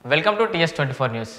Welcome to TS twenty four news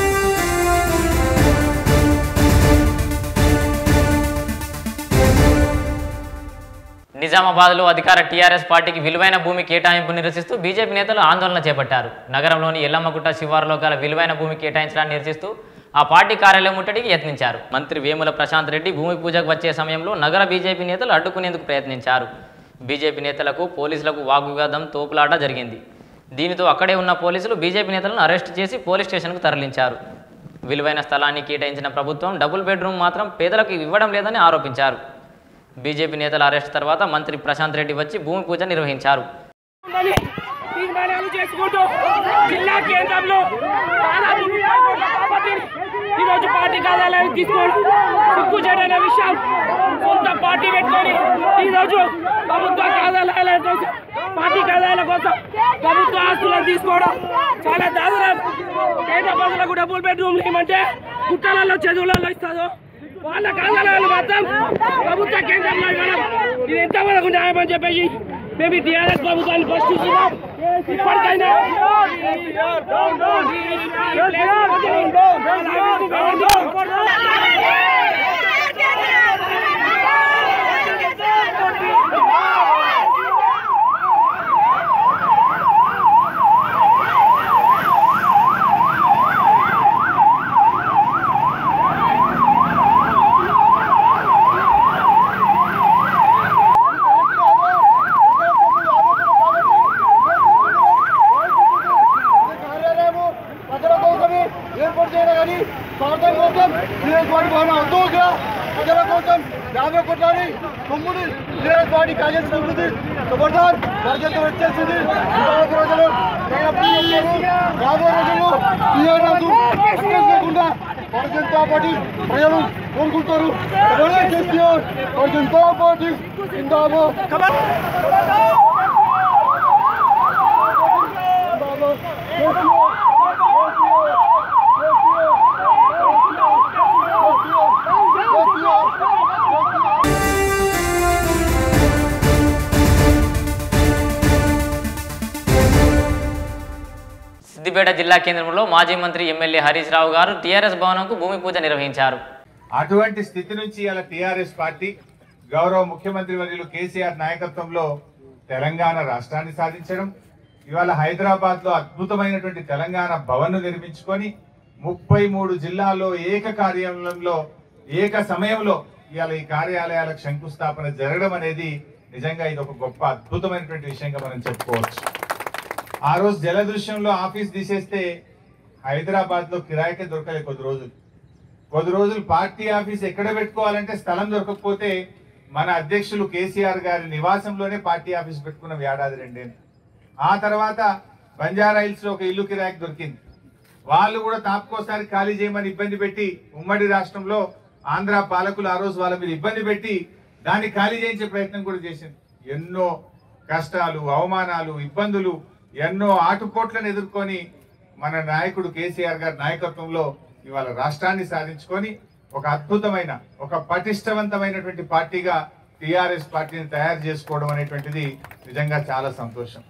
నిజామాబాద్లో అధికార TRS పార్టీకి విలువైన భూమి కేటాయింపు నిరసిస్తూ బీజేపీ నేతలు ఆందోళన చేపట్టారు నగరంలోని ఎల్లమ్మగుట్ట శివారులో గల విలువైన భూమి కేటాయించడాన్ని నిరసిస్తూ ఆ పార్టీ కార్యాలయం ముట్టడికి యత్నించారు మంత్రి వేముల ప్రశాంత్ రెడ్డి భూమి పూజకు వచ్చే సమయంలో నగర బీజేపీ నేతలు అడ్డుకునేందుకు ప్రయత్నించారు బీజేపీ నేతలకు పోలీసులకు వాగ్వివాదం తోపులాట జరిగింది దీనితో అక్కడే ఉన్న పోలీసులు బీజేపీ నేతలను అరెస్ట్ చేసి పోలీస్ స్టేషన్కు తరలించారు విలువైన స్థలాన్ని కేటాయించిన ప్రభుత్వం డబుల్ బెడ్రూమ్ మాత్రం పేదలకు ఇవ్వడం లేదని ఆరోపించారు బీజేపీ నేతల అరెస్ట్ తర్వాత మంత్రి ప్రశాంత్ రెడ్డి వచ్చి భూమి పూజ నిర్వహించారు ఉందని తీర్మానాలు చేసుకుంటూ జిల్లా కేంద్రంలో దాదాపు ముప్పై కోట్ల ప్రాపర్టీని ఈరోజు పార్టీ కార్యాలయానికి తీసుకోవడం సిగ్గు చేయడనే విషయం సొంత పార్టీ పెట్టుకొని ఈరోజు ప్రభుత్వ కార్యాలయాల కోసం పార్టీ కార్యాలయాల కోసం ప్రభుత్వ ఆస్తులను తీసుకోవడం చాలా దారుణం పేద ప్రజలకు డబుల్ బెడ్రూమ్లు ఇవ్వమంటే గుట్టలలో చదువులలో ఇస్తారు వాళ్ళ కార్యాలయాలు మాత్రం ప్రభుత్వ కేంద్రంలో ఇవ్వడం ఇది ఎంతవరకు న్యాయం అని చెప్పేసి మేము ఈ టీఆర్ఎస్ ప్రభుత్వాన్ని ప్రశ్నిస్తున్నాం ఇప్పటికైనా కార్యాలయము ప్రజల కోసమే ఏర్పాటు చేయడం కానీ స్వార్థం కోసం నియోజకవర్గ భవనం వద్దు ఇక్కడ ప్రజల కోసం యాభై కోట్లని తొమ్మిది నియోజకవర్గ కాజేసుకుంటుంది ఖబర్దార్ బడ్జెట్ వచ్చేసింది ఇవాళ ప్రజలు తగిన చేస్తారు. రాబోయే రోజుల్లో టీఆర్ఎస్ సక్సెస్ లేకుండా భారతీయ జనతా పార్టీ ప్రజలు కోరుకుంటారు ఖబర్దార్ కేసీఆర్ భారతీయ జనతా పార్టీ జిందాబాద్ సిద్దిపేట జిల్లా కేంద్రంలో మాజీ మంత్రి ఎమ్మెల్యే హరీష్ రావు గారు టీఆర్ఎస్ భవనంకు భూమి పూజ నిర్వహించారు అటువంటి స్థితి నుంచి ఇలా టిఆర్ఎస్ పార్టీ గౌరవ ముఖ్యమంత్రి వర్యులు కేసీఆర్ నాయకత్వంలో తెలంగాణ రాష్ట్రాన్ని సాధించడం ఇవాళ హైదరాబాద్ లో అద్భుతమైనటువంటి తెలంగాణ భవన్ నిర్మించుకొని ముప్పై మూడు జిల్లాల్లో ఏక కార్యాలయంలో ఏక సమయంలో ఇవాళ ఈ కార్యాలయాలకు శంకుస్థాపన జరగడం అనేది నిజంగా ఇది ఒక గొప్ప అద్భుతమైనటువంటి విషయంగా మనం చెప్పుకోవచ్చు ఆ రోజు జలదృశ్యంలో ఆఫీస్ తీసేస్తే హైదరాబాద్ లో కిరాయికే దొరకలే కొద్ది రోజులు కొద్ది రోజులు పార్టీ ఆఫీస్ ఎక్కడ పెట్టుకోవాలంటే స్థలం దొరకకపోతే మన అధ్యక్షులు కేసీఆర్ గారి నివాసంలోనే పార్టీ ఆఫీస్ పెట్టుకున్న ఏడాది రెండేళ్ళు ఆ తర్వాత బంజారా హిల్స్ లో ఒక ఇల్లు కిరాయికి దొరికింది వాళ్ళు కూడా తాపుకోసారి ఖాళీ చేయమని ఇబ్బంది పెట్టి ఉమ్మడి రాష్ట్రంలో ఆంధ్ర పాలకులు ఆ రోజు వాళ్ళ మీద ఇబ్బంది పెట్టి దాన్ని ఖాళీ చేయించే ప్రయత్నం కూడా చేసింది ఎన్నో కష్టాలు అవమానాలు ఇబ్బందులు ఎన్నో ఆటుపోట్లను ఎదుర్కొని మన నాయకుడు కేసీఆర్ గారి నాయకత్వంలో ఇవాళ రాష్ట్రాన్ని సాధించుకొని ఒక అద్భుతమైన ఒక పటిష్టవంతమైనటువంటి పార్టీగా టిఆర్ఎస్ పార్టీని తయారు చేసుకోవడం అనేటువంటిది నిజంగా చాలా సంతోషం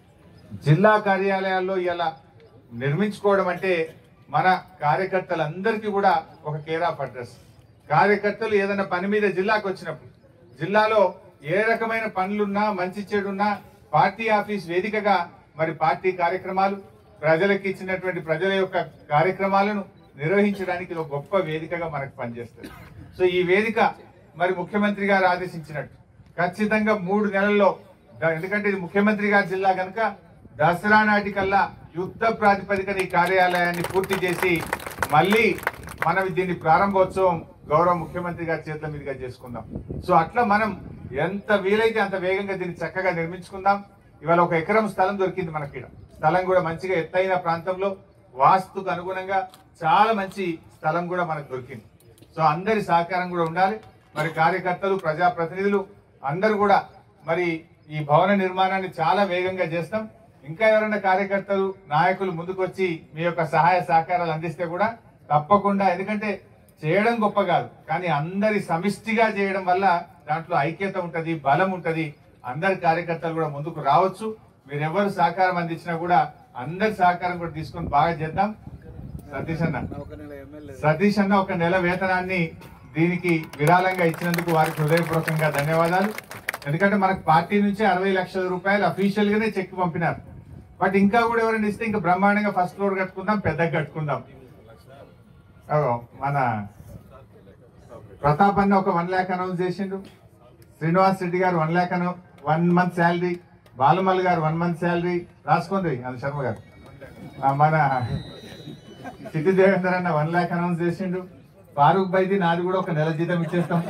జిల్లా కార్యాలయాల్లో ఇలా నిర్మించుకోవడం అంటే మన కార్యకర్తలందరికీ కూడా ఒక కేర్ ఆఫ్ అడ్రస్ కార్యకర్తలు ఏదైనా పని మీద జిల్లాకు వచ్చినప్పుడు జిల్లాలో ఏ రకమైన పనులున్నా మంచి చెడున్నా పార్టీ ఆఫీస్ వేదికగా మరి పార్టీ కార్యక్రమాలు ప్రజలకు ఇచ్చినటువంటి ప్రజల యొక్క కార్యక్రమాలను నిర్వహించడానికి ఇది ఒక గొప్ప వేదికగా మనకు పనిచేస్తుంది సో ఈ వేదిక మరి ముఖ్యమంత్రి గారు ఆదేశించినట్టు ఖచ్చితంగా మూడు నెలల్లో ద- ఎందుకంటే ఇది ముఖ్యమంత్రి గారి జిల్లా కనుక దసరా నాటికల్లా యుద్ధ ప్రాతిపదికన ఈ కార్యాలయాన్ని పూర్తి చేసి మళ్ళీ మనం దీన్ని ప్రారంభోత్సవం గౌరవ ముఖ్యమంత్రి గారి చేతుల మీదుగా చేసుకుందాం సో అట్లా మనం ఎంత వీలైతే అంత వేగంగా దీన్ని చక్కగా నిర్మించుకుందాం ఇవాళ ఒక ఎకరం స్థలం దొరికింది మనకి ఈడ. స్థలం కూడా మంచిగా ఎత్తైన ప్రాంతంలో వాస్తుకు అనుగుణంగా చాలా మంచి స్థలం కూడా మనకు దొరికింది సో అందరి సహకారం కూడా ఉండాలి మరి కార్యకర్తలు ప్రజాప్రతినిధులు అందరూ కూడా మరి ఈ భవన నిర్మాణాన్ని చాలా వేగంగా చేస్తాం ఇంకా ఎవరైనా కార్యకర్తలు నాయకులు ముందుకొచ్చి మీ యొక్క సహాయ సహకారాలు అందిస్తే కూడా తప్పకుండా ఎందుకంటే చేయడం గొప్ప కాదు కానీ అందరి సమిష్టిగా చేయడం వల్ల దాంట్లో ఐక్యత ఉంటది బలం ఉంటది అందరి కార్యకర్తలు కూడా ముందుకు రావచ్చు మీరెవరు సహకారం అందించినా కూడా అందరి సహకారం కూడా తీసుకొని బాగా చేద్దాం సతీష్ అన్న సతీష్ అన్న ఒక నెల వేతనాన్ని దీనికి విరాళంగా ఇచ్చినందుకు వారికి హృదయపూర్వకంగా ధన్యవాదాలు ఎందుకంటే మనకు పార్టీ నుంచి అరవై లక్షల రూపాయలు అఫీషియల్ గానే చెక్ పంపినారు బట్ ఇంకా కూడా ఎవరైనా ఇస్తే ఇంకా బ్రహ్మాండంగా ఫస్ట్ ఫ్లోర్ కట్టుకుందాం పెద్దగా కట్టుకుందాం అగో, మన ప్రతాప్ అన్న ఒక వన్ ల్యాక్ అనౌన్స్ చేసిండు శ్రీనివాస్ రెడ్డి గారు వన్ ల్యాక్ అనౌ వన్ మంత్ శాలరీ బాలమల్ గారు వన్ మంత్ శాలరీ రాసుకోండి అది శర్మ గారు ఆ, మన సిటీ దేవేందర్ అన్న వన్ ల్యాక్ అనౌన్స్ చేసిండు ఫారూక్ బైది నాది కూడా ఒక నెల జీతం ఇచ్చేస్తాం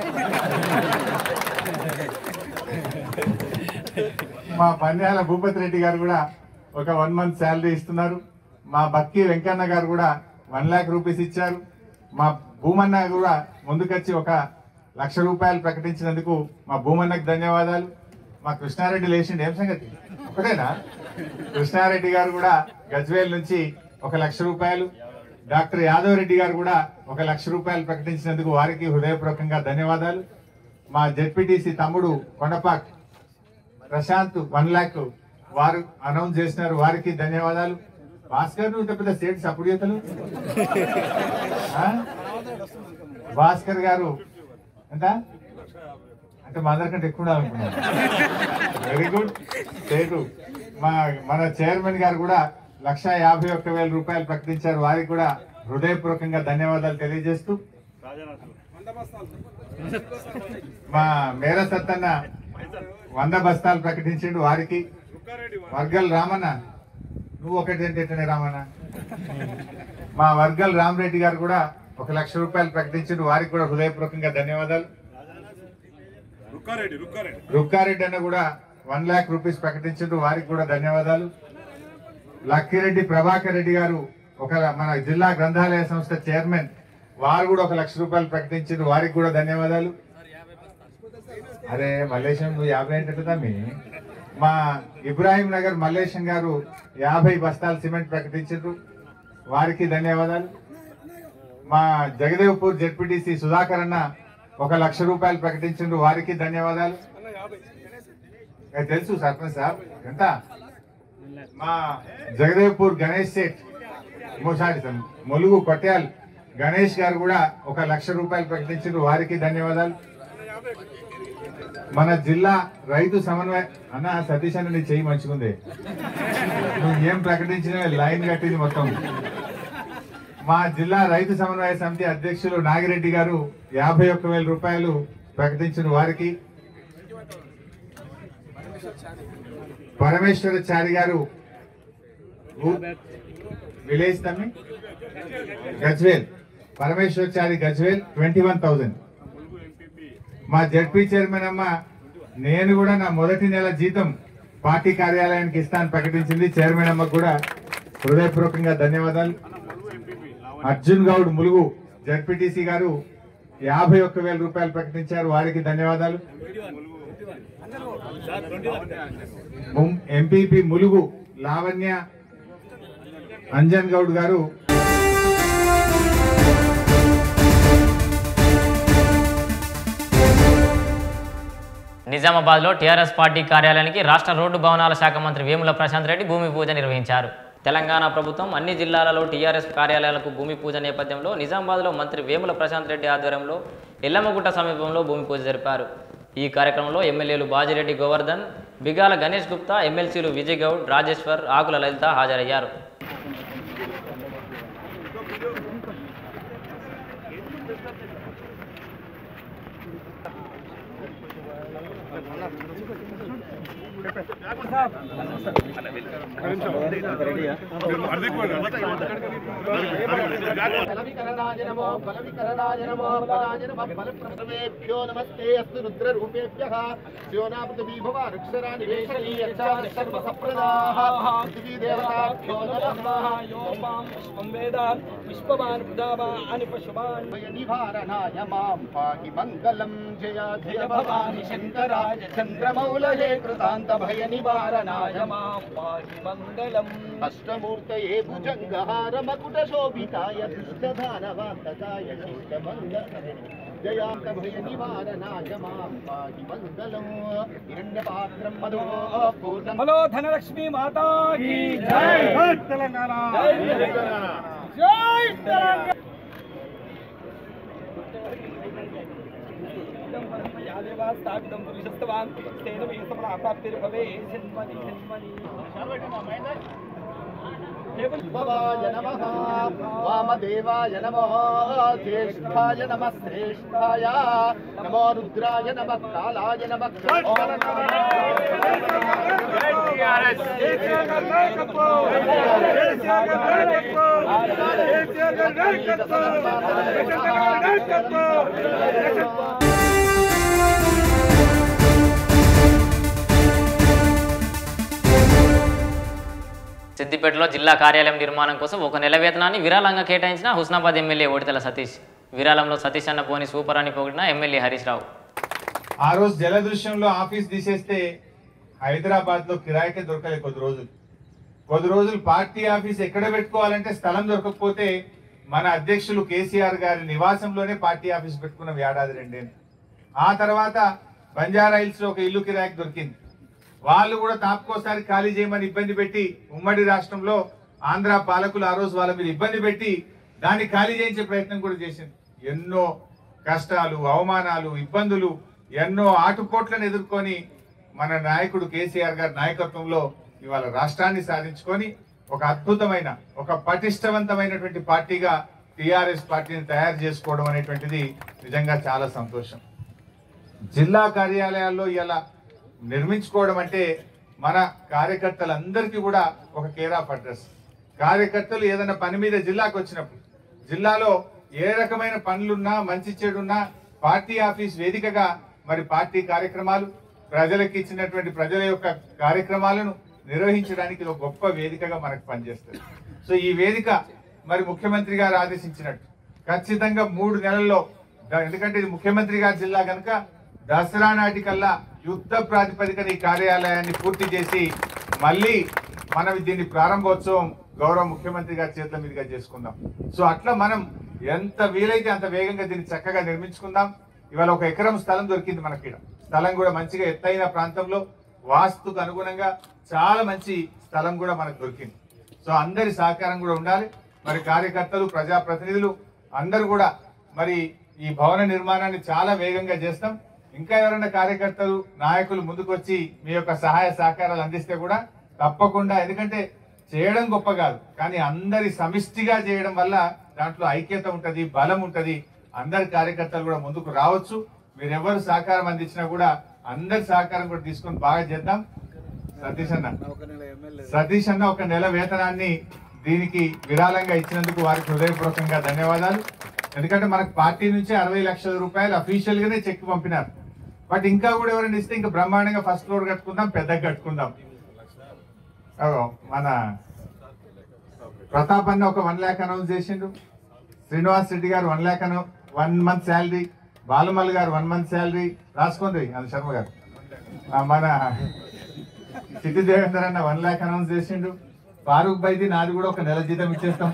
మా పన్యాల భూపతి రెడ్డి గారు కూడా ఒక వన్ మంత్ శాలరీ ఇస్తున్నారు మా బక్కి వెంకన్న గారు కూడా వన్ ల్యాక్ రూపీస్ ఇచ్చారు మా భూమన్న కూడా ముందుకొచ్చి ఒక లక్ష రూపాయలు ప్రకటించినందుకు మా భూమన్నకు ధన్యవాదాలు మా కృష్ణారెడ్డి లేచిండి ఏం సంగతి ఒకటేనా కృష్ణారెడ్డి గారు కూడా గజ్వేల్ నుంచి ఒక లక్ష రూపాయలు డాక్టర్ యాదవ్ రెడ్డి గారు కూడా ఒక లక్ష రూపాయలు ప్రకటించినందుకు వారికి హృదయపూర్వకంగా ధన్యవాదాలు మా జెడ్పీటీసీ తమ్ముడు కొండపాక్ ప్రశాంత్ వన్ ల్యాక్ వారు అనౌన్స్ చేసినారు వారికి ధన్యవాదాలు భాస్కర్ నువ్వు ఇంత పెద్ద స్టేట్ సపోర్ట్ చేతలు ఆ? భాస్కర్ గారు ఎంత అంటే మా అందరికంటే ఎక్కువ ఉండాలనుకున్నాను వెరీ గుడ్ స్టేట్ మా మన చైర్మన్ గారు కూడా లక్ష యాభై ఒక్క వేల రూపాయలు ప్రకటించారు వారికి కూడా హృదయపూర్వకంగా ధన్యవాదాలు తెలియజేస్తూ మా మేర సత్తన్న వంద బస్తాలు ప్రకటించిండు వారికి వర్గల్ రామన్న నువ్వు ఒకటి ఏంటంటే రామన్న మా వర్గల్ రామరెడ్డి గారు కూడా ఒక లక్ష రూపాయలు ప్రకటించిండు వారికి కూడా హృదయపూర్వకంగా ధన్యవాదాలు రుక్కారెడ్డి రుక్కారెడ్డి రుక్కారెడ్డి అన్న కూడా వన్ లాక్ రూపీస్ ప్రకటించిండు వారికి కూడా ధన్యవాదాలు లక్కిరెడ్డి ప్రభాకర్ రెడ్డి గారు ఒక మన జిల్లా గ్రంథాలయ సంస్థ చైర్మన్ వారు కూడా ఒక లక్ష రూపాయలు ప్రకటించారు వారికి కూడా ధన్యవాదాలు అరే మల్లేశం నువ్వు యాభై ఏంటంటే తమ్మి మా ఇబ్రాహీం నగర్ మల్లేశం గారు యాభై బస్తాల సిమెంట్ ప్రకటించారు వారికి ధన్యవాదాలు మా జగదేవ్పూర్ జెడ్పీటీసీ సుధాకర్ అన్న ఒక లక్ష రూపాయలు ప్రకటించిండ్రు వారికి ధన్యవాదాలు ఏ, తెలుసు సర్పంచ్ సార్ ఎంత మా జగదేవ్పూర్ గణేష్ సేట్ మోసారి సార్ మొలుగు కొట్యాల్ గణేష్ గారు కూడా ఒక లక్ష రూపాయలు ప్రకటించారు వారికి ధన్యవాదాలు మన జిల్లా రైతు సమన్వయ అన్న సతీష్ అన్న నీ చెయ్యి మంచిగుంది నువ్వు ఏం ప్రకటించినా లైన్ కట్టింది మొత్తం మా జిల్లా రైతు సమన్వయ సమితి అధ్యక్షులు నాగిరెడ్డి గారు యాభై ఒక్క వేల రూపాయలు ప్రకటించిన వారికి పరమేశ్వరచారి గారు ఊ- విలేజ్ తమ్మి Gajwel Parameshwarachari Gajwel twenty one thousand మా జడ్పీ చైర్మన్ అమ్మ నేను కూడా నా మొదటి నెల జీతం పార్టీ కార్యాలయానికి ఇస్తాను ప్రకటించింది చైర్మన్ అమ్మకు కూడా హృదయపూర్వకంగా ధన్యవాదాలు అర్జున్ గౌడ్ ములుగు జడ్పీటీసీ గారు యాభై ఒక్క వేల రూపాయలు ప్రకటించారు వారికి ధన్యవాదాలు ముం- ఎంపీపీ ములుగు లావణ్య అంజన్ గౌడ్ గారు నిజామాబాద్లో టీఆర్ఎస్ పార్టీ కార్యాలయానికి రాష్ట్ర రోడ్డు భవనాల శాఖ మంత్రి వేముల ప్రశాంత్ రెడ్డి భూమి పూజ నిర్వహించారు తెలంగాణ ప్రభుత్వం అన్ని జిల్లాలలో టీఆర్ఎస్ కార్యాలయాలకు భూమి పూజ నేపథ్యంలో నిజామాబాద్లో మంత్రి వేముల ప్రశాంత్ రెడ్డి ఆధ్వర్యంలో ఎల్లమ్మగుట్ట సమీపంలో భూమి పూజ జరిపారు ఈ కార్యక్రమంలో ఎమ్మెల్యేలు బాజిరెడ్డి గోవర్ధన్ బిగాల గణేష్ గుప్తా ఎమ్మెల్సీలు విజయ్ గౌడ్ రాజేశ్వర్ ఆకుల లలిత హాజరయ్యారు బలవికరణాయ నమో బలవికరణాయ నమో బలాయ నమః బలప్రభవేభ్యో నమస్తే అస్తు రుద్రరూపేభ్యः శివనా పృథివీ భవ వృక్షరా నివేశనీ యచ్చా సర్వసప్రదాః పృథివీ దేవతాభ్యో నమః భయ నివారణాయ మాం పాహి మంగళం జయ జయ భవాని శంకరాయ చంద్రమౌళయే కృతాంత భయ నివారణాయ మాం పాహి మంగళం అష్టమూర్తయే భుజంగహార మకుట శోభితాయ దుష్టధానవాంతకాయ శిష్టమంగళ జయాంత భయ నివారణాయ మాం పాహి మంగళం హిరణ్యపాత్రం మధో పూర్ణం హలో ధనలక్ష్మి మాతా కీ జై తెలంగాణ జై తెలంగాణ యాదేవా స్థాపితం పురుషస్తవాన్ తేన మే సమరాప్తిర్భవే జన్మని జన్మని భవాయ నమః వామదేవాయ నమః జ్యేష్ఠాయ నమః శ్రేష్ఠాయ నమో రుద్రాయ నమః కాలాయ నమః సిద్దిపేటలో జిల్లా కార్యాలయం నిర్మాణం కోసం ఒక నెల వేతనాన్ని విరాళంగా కేటాయించిన హుస్నాబాద్ ఎమ్మెల్యే ఓడితల సతీష్ విరాళంలో సతీష్ అన్న పోని సూపర్ అని పొగిడిన ఎమ్మెల్యే హరీష్ రావు ఆ రోజు జలదృశ్యంలో ఆఫీస్ తీసేస్తే హైదరాబాద్ లో కిరాయికే దొరకలేదు కొద్ది రోజులు కొద్ది రోజులు పార్టీ ఆఫీస్ ఎక్కడ పెట్టుకోవాలంటే స్థలం దొరకకపోతే మన అధ్యక్షులు కేసీఆర్ గారి నివాసంలోనే పార్టీ ఆఫీస్ పెట్టుకున్న ఏడాది రెండేళ్ళు ఆ తర్వాత బంజారా హిల్స్ లో ఒక ఇల్లు కిరాయికి దొరికింది వాళ్ళు కూడా తాపుకోసారి ఖాళీ చేయమని ఇబ్బంది పెట్టి ఉమ్మడి రాష్ట్రంలో ఆంధ్ర పాలకులు ఆ రోజు వాళ్ళ మీద ఇబ్బంది పెట్టి దాన్ని ఖాళీ చేయించే ప్రయత్నం కూడా చేసింది ఎన్నో కష్టాలు అవమానాలు ఇబ్బందులు ఎన్నో ఆటుపోట్లను ఎదుర్కొని మన నాయకుడు కేసీఆర్ గారి నాయకత్వంలో ఇవాళ రాష్ట్రాన్ని సాధించుకొని ఒక అద్భుతమైన ఒక పటిష్టవంతమైనటువంటి పార్టీగా టిఆర్ఎస్ పార్టీని తయారు చేసుకోవడం అనేటువంటిది నిజంగా చాలా సంతోషం జిల్లా కార్యాలయాల్లో ఇలా నిర్మించుకోవడం అంటే మన కార్యకర్తలందరికీ కూడా ఒక కేర్ ఆఫ్ అడ్రస్ కార్యకర్తలు ఏదైనా పని మీద జిల్లాకు వచ్చినప్పుడు జిల్లాలో ఏ రకమైన పనులున్నా మంచి చెడున్నా పార్టీ ఆఫీస్ వేదికగా మరి పార్టీ కార్యక్రమాలు ప్రజలకు ఇచ్చినటువంటి ప్రజల యొక్క కార్యక్రమాలను నిర్వహించడానికి ఇది ఒక గొప్ప వేదికగా మనకు పనిచేస్తుంది సో ఈ వేదిక మరి ముఖ్యమంత్రి గారు ఆదేశించినట్టు ఖచ్చితంగా మూడు నెలల్లో ద- ఎందుకంటే ఇది ముఖ్యమంత్రి గారి జిల్లా కనుక దసరా నాటికల్లా యుద్ధ ప్రాతిపదికన ఈ కార్యాలయాన్ని పూర్తి చేసి మళ్ళీ మనం దీన్ని ప్రారంభోత్సవం గౌరవ ముఖ్యమంత్రి గారి చేతుల మీదుగా చేసుకుందాం సో అట్లా మనం ఎంత వీలైతే అంత వేగంగా దీన్ని చక్కగా నిర్మించుకుందాం ఇవాళ ఒక ఎకరం స్థలం దొరికింది మనకి ఈడ. స్థలం కూడా మంచిగా ఎత్తైన ప్రాంతంలో వాస్తుకు అనుగుణంగా చాలా మంచి స్థలం కూడా మనకు దొరికింది సో అందరి సహకారం కూడా ఉండాలి మరి కార్యకర్తలు ప్రజాప్రతినిధులు అందరూ కూడా మరి ఈ భవన నిర్మాణాన్ని చాలా వేగంగా చేస్తాం ఇంకా ఎవరైనా కార్యకర్తలు నాయకులు ముందుకొచ్చి మీ యొక్క సహాయ సహకారాలు అందిస్తే కూడా తప్పకుండా ఎందుకంటే చేయడం గొప్ప కాదు కానీ అందరి సమిష్టిగా చేయడం వల్ల దాంట్లో ఐక్యత ఉంటది బలం ఉంటది అందరి కార్యకర్తలు కూడా ముందుకు రావచ్చు మీరెవరు సహకారం అందించినా కూడా అందరి సహకారం కూడా తీసుకొని బాగా చేద్దాం సతీష్ అన్న సతీష్ అన్న ఒక నెల వేతనాన్ని దీనికి విరాళంగా ఇచ్చినందుకు వారికి హృదయపూర్వకంగా ధన్యవాదాలు ఎందుకంటే మనకు పార్టీ నుంచి అరవై లక్షల రూపాయలు అఫీషియల్ గానే చెక్ పంపినారు బట్ ఇంకా కూడా ఎవరైనా ఇస్తే ఇంకా బ్రహ్మాండంగా ఫస్ట్ ఫ్లోర్ కట్టుకుందాం పెద్దగా కట్టుకుందాం అగో, మన ప్రతాప్ అన్న ఒక వన్ ల్యాక్ అనౌన్స్ చేసిండు శ్రీనివాస్ రెడ్డి గారు వన్ ల్యాక్ అనౌ వన్ మంత్ శాలరీ బాలమల్ గారు వన్ మంత్ శాలరీ రాసుకోండి అది శర్మ గారు ఆ, మన సిటీ దేవేందర్ అన్న వన్ ల్యాక్ అనౌన్స్ చేసిండు ఫారూక్ బైది నాది కూడా ఒక నెల జీతం ఇచ్చేస్తాం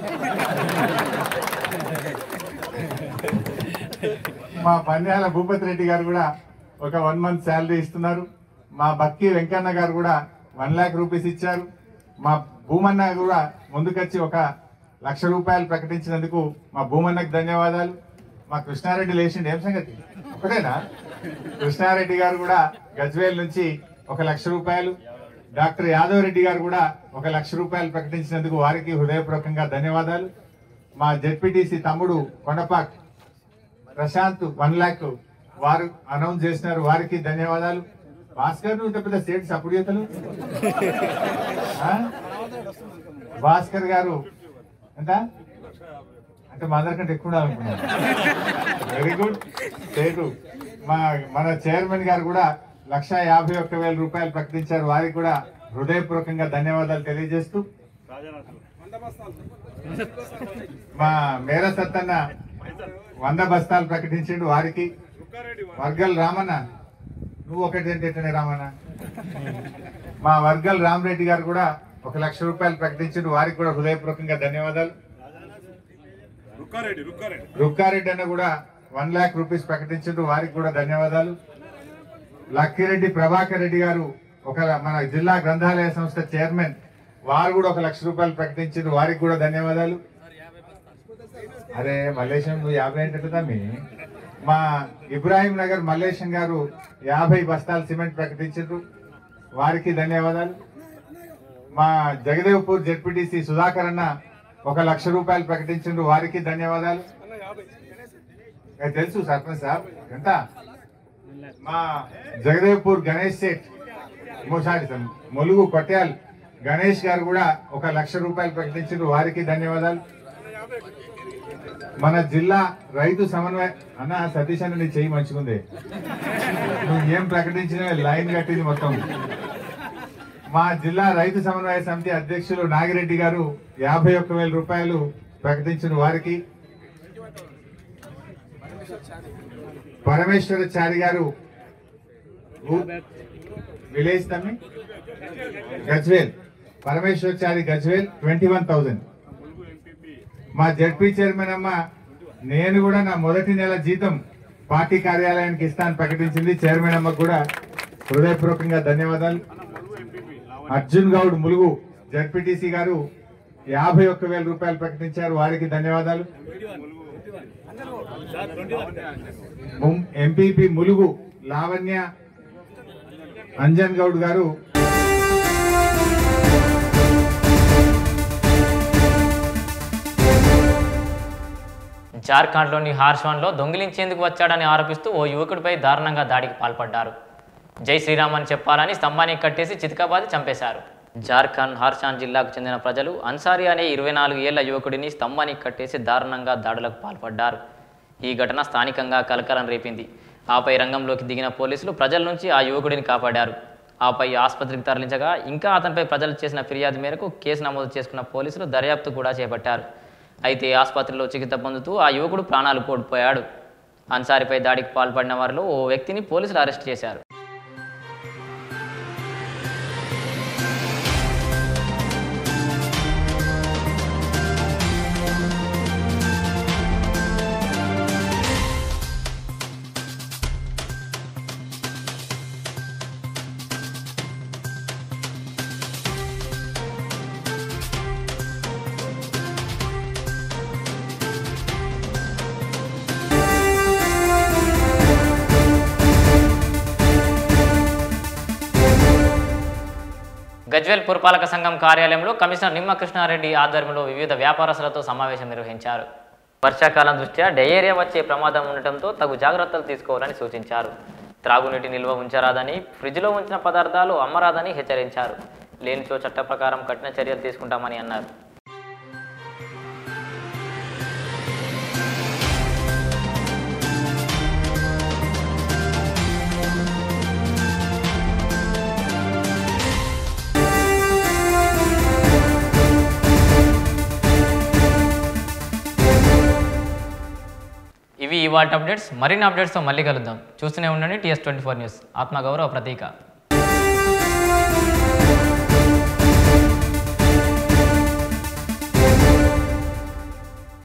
మా పన్యాల భూపతి రెడ్డి గారు కూడా ఒక వన్ మంత్ శాలరీ ఇస్తున్నారు మా బక్కి వెంకన్న గారు కూడా వన్ ల్యాక్ రూపీస్ ఇచ్చారు మా భూమన్న కూడా ముందుకొచ్చి ఒక లక్ష రూపాయలు ప్రకటించినందుకు మా భూమన్నకు ధన్యవాదాలు మా కృష్ణారెడ్డి లేచిండు ఏం సంగతి ఒకటేనా కృష్ణారెడ్డి గారు కూడా గజ్వేల్ నుంచి ఒక లక్ష రూపాయలు డాక్టర్ యాదవ్ రెడ్డి గారు కూడా ఒక లక్ష రూపాయలు ప్రకటించినందుకు వారికి హృదయపూర్వకంగా ధన్యవాదాలు మా జెడ్పీటీసీ తమ్ముడు కొండపాక్ ప్రశాంత్ వన్ ల్యాక్ వారు అనౌన్స్ చేసినారు వారికి ధన్యవాదాలు భాస్కర్ నువ్వు ఇంత పెద్ద స్టేట్ సపోర్ట్ చేతలు ఆ? భాస్కర్ గారు ఎంత అంటే మా అందరికంటే ఎక్కువ ఉండాలనుకున్నాను వెరీ గుడ్ స్టేట్ మా మన చైర్మన్ గారు కూడా లక్ష యాభై ఒక్క వేల రూపాయలు ప్రకటించారు వారికి కూడా హృదయపూర్వకంగా ధన్యవాదాలు తెలియజేస్తూ మా మేర సత్తన్న వంద బస్తాలు ప్రకటించిండు వారికి వర్గల్ రామన్న నువ్వు ఒకటి ఏంటంటే రామన్న మా వర్గల్ రామరెడ్డి గారు కూడా ఒక లక్ష రూపాయలు ప్రకటించిండు వారికి కూడా హృదయపూర్వకంగా ధన్యవాదాలు రుక్కారెడ్డి అన్న కూడా వన్ లాక్ రూపీస్ ప్రకటించారు వారికి కూడా ధన్యవాదాలు లక్కిరెడ్డి ప్రభాకర్ రెడ్డి గారు ఒక మన జిల్లా గ్రంథాలయ సంస్థ చైర్మన్ వారు కూడా ఒక లక్ష రూపాయలు ప్రకటించారు వారికి కూడా ధన్యవాదాలు అరే మల్లేశం నువ్వు యాభై అంటే తమ్మి మా ఇబ్రాహీం నగర్ మల్లేశం గారు యాభై బస్తాల సిమెంట్ ప్రకటించారు వారికి ధన్యవాదాలు మా జగదేవ్పూర్ జెడ్పీటీసీ సుధాకర్ అన్న ఒక లక్ష రూపాయలు ప్రకటించారు వారికి ధన్యవాదాలు ఏ, తెలుసు సర్పంచ్ సార్ ఎంత మా జగదేవ్పూర్ గణేష్ సేట్ మోసారి సార్ మొలుగు కొట్యాల్ గణేష్ గారు కూడా ఒక లక్ష రూపాయలు ప్రకటించారు వారికి ధన్యవాదాలు మన జిల్లా రైతు సమన్వయ అన్న సతీష్ అన్న నీ చెయ్యి మంచిగుంది నువ్వు ఏం ప్రకటించినా లైన్ కట్టింది మొత్తం మా జిల్లా రైతు సమన్వయ సమితి అధ్యక్షులు నాగిరెడ్డి గారు యాభై ఒక్క వేల రూపాయలు ప్రకటించిన వారికి పరమేశ్వరచారి గారు ఊ- విలేజ్ తమ్మి Gajwel Parameshwarachari Gajwel twenty one thousand మా జడ్పీ చైర్మన్ అమ్మ నేను కూడా నా మొదటి నెల జీతం పార్టీ కార్యాలయానికి ఇస్తాను ప్రకటించింది చైర్మన్ అమ్మకు కూడా హృదయపూర్వకంగా ధన్యవాదాలు అర్జున్ గౌడ్ ములుగు జడ్పీటీసీ గారు యాభై ఒక్క వేల రూపాయలు ప్రకటించారు వారికి ధన్యవాదాలు ముం- ఎంపీపీ ములుగు లావణ్య అంజన్ గౌడ్ గారు జార్ఖండ్లోని హార్షాన్లో దొంగిలించేందుకు వచ్చాడని ఆరోపిస్తూ ఓ యువకుడిపై దారుణంగా దాడికి పాల్పడ్డారు జై శ్రీరామ్ అని చెప్పాలని స్తంభానికి కట్టేసి చితకాబాది చంపేశారు జార్ఖండ్ హార్షాన్ జిల్లాకు చెందిన ప్రజలు అన్సారీ అనే ఇరవై నాలుగు ఏళ్ల యువకుడిని స్తంభానికి కట్టేసి దారుణంగా దాడులకు పాల్పడ్డారు ఈ ఘటన స్థానికంగా కలకలం రేపింది ఆపై రంగంలోకి దిగిన పోలీసులు ప్రజల నుంచి ఆ యువకుడిని కాపాడారు ఆపై ఆసుపత్రికి తరలించగా ఇంకా అతనిపై ప్రజలు చేసిన ఫిర్యాదు మేరకు కేసు నమోదు చేసుకున్న పోలీసులు దర్యాప్తు కూడా చేపట్టారు అయితే ఆసుపత్రిలో చికిత్స పొందుతూ ఆ యువకుడు ప్రాణాలు కోల్పోయాడు అన్సారీపై దాడికి పాల్పడిన వారిలో ఓ వ్యక్తిని పోలీసులు అరెస్ట్ చేశారు గజ్వేల్ పురపాలక సంఘం కార్యాలయంలో కమిషనర్ నిమ్మ కృష్ణారెడ్డి ఆధ్వర్యంలో వివిధ వ్యాపారస్తులతో సమావేశం నిర్వహించారు వర్షాకాలం దృష్ట్యా డయేరియా వచ్చే ప్రమాదం ఉండటంతో తగు జాగ్రత్తలు తీసుకోవాలని సూచించారు త్రాగునీటి నిల్వ ఉంచరాదని ఫ్రిడ్జ్లో ఉంచిన పదార్థాలు అమ్మరాదని హెచ్చరించారు లేనిచో చట్ట ప్రకారం కఠిన చర్యలు తీసుకుంటామని అన్నారు ఇవి ఇవాళ అప్డేట్స్ మరిన్ని అప్డేట్స్తో మళ్ళీ కలుద్దాం చూస్తూనే ఉండండి టీఎస్ ట్వంటీ ఫోర్ న్యూస్ ఆత్మగౌరవ ప్రతీక